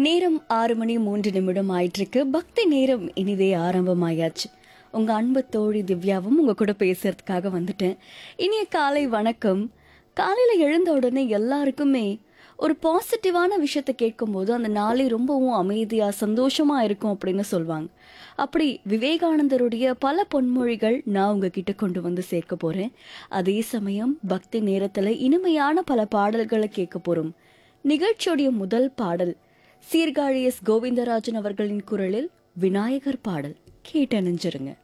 நேரம் ஆறு மணி மூன்று நிமிடம் ஆயிட்டிருக்கு பக்தி நேரம் இனிதே ஆரம்பமாயாச்சு உங்க அன்பு தோழி திவ்யாவும் உங்க கூட பேசுறதுக்காக வந்துட்டேன் இனிய காலை வணக்கம் காலையில எழுந்த உடனே எல்லாருக்குமே ஒரு பாசிட்டிவான விஷயத்த கேட்கும்போது அந்த நாளை ரொம்பவும் அமைதியா சந்தோஷமா இருக்கும் அப்படின்னு சொல்லுவாங்க அப்படி விவேகானந்தருடைய பல பொன்மொழிகள் நான் உங்ககிட்ட கொண்டு வந்து சேர்க்க போறேன் அதே சமயம் பக்தி நேரத்துல இனிமையான பல பாடல்களை கேட்க போறோம் நிகழ்ச்சியுடைய முதல் பாடல் சீர்காழி எஸ் கோவிந்தராஜன் அவர்களின் குரலில் விநாயகர் பாடல் கேட்டணிஞ்சிருங்க